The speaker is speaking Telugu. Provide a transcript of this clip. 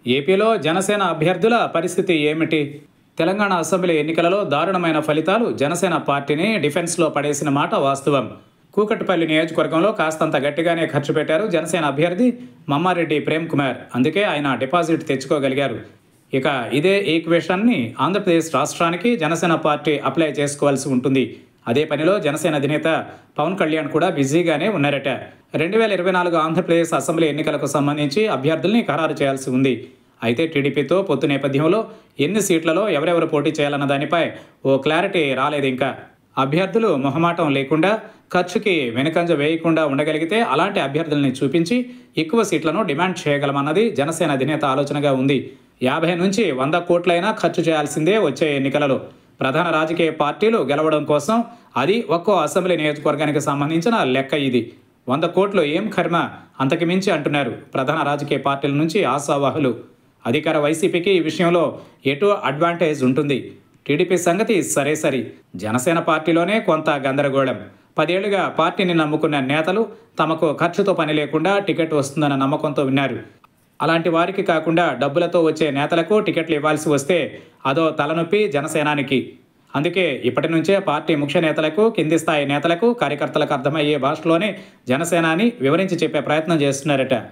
ఏపీలో జనసేన అభ్యర్థుల పరిస్థితి ఏమిటి తెలంగాణ అసెంబ్లీ ఎన్నికలలో దారుణమైన ఫలితాలు జనసేన పార్టీని డిఫెన్స్లో పడేసిన మాట వాస్తవం కూకట్పల్లి నియోజకవర్గంలో కాస్తంత గట్టిగానే ఖర్చు పెట్టారు జనసేన అభ్యర్థి మమ్మారెడ్డి ప్రేమ్ కుమార్ అందుకే ఆయన డిపాజిట్ తెచ్చుకోగలిగారు ఇక ఇదే ఈక్వేషన్ని ఆంధ్రప్రదేశ్ రాష్ట్రానికి జనసేన పార్టీ అప్లై చేసుకోవాల్సి ఉంటుంది అదే పనిలో జనసేన అధినేత పవన్ కళ్యాణ్ కూడా బిజీగానే ఉన్నారట రెండు వేల ఇరవై నాలుగు ఆంధ్రప్రదేశ్ అసెంబ్లీ ఎన్నికలకు సంబంధించి అభ్యర్థుల్ని ఖరారు చేయాల్సి ఉంది అయితే టీడీపీతో పొత్తు నేపథ్యంలో ఎన్ని సీట్లలో ఎవరెవరు పోటీ చేయాలన్న దానిపై ఓ క్లారిటీ రాలేదు ఇంకా అభ్యర్థులు మొహమాటం లేకుండా ఖర్చుకి వెనుకంజ వేయకుండా ఉండగలిగితే అలాంటి అభ్యర్థుల్ని చూపించి ఎక్కువ సీట్లను డిమాండ్ చేయగలమన్నది జనసేన అధినేత ఆలోచనగా ఉంది యాభై నుంచి వంద కోట్లైనా ఖర్చు చేయాల్సిందే వచ్చే ఎన్నికలలో ప్రధాన రాజకీయ పార్టీలు గెలవడం కోసం అది ఒక్కో అసెంబ్లీ నియోజకవర్గానికి సంబంధించిన లెక్క ఇది వంద కోట్లు ఏం కర్మ అంతకు మించి అంటున్నారు ప్రధాన రాజకీయ పార్టీల నుంచి ఆశావాహులు అధికార వైసీపీకి ఈ విషయంలో ఎటు అడ్వాంటేజ్ ఉంటుంది టీడీపీ సంగతి సరే సరి జనసేన పార్టీలోనే కొంత గందరగోళం పదేళ్లుగా పార్టీని నమ్ముకున్న నేతలు తమకు ఖర్చుతో పని లేకుండా టికెట్ వస్తుందన్న నమ్మకంతో విన్నారు అలాంటి వారికి కాకుండా డబ్బులతో వచ్చే నేతలకు టికెట్లు ఇవ్వాల్సి వస్తే అదో తలనొప్పి జనసేనానికి అందుకే ఇప్పటి నుంచే పార్టీ ముఖ్య నేతలకు కింది స్థాయి నేతలకు కార్యకర్తలకు అర్థమయ్యే భాషలోనే జనసేనాని వివరించి చెప్పే ప్రయత్నం చేస్తున్నారట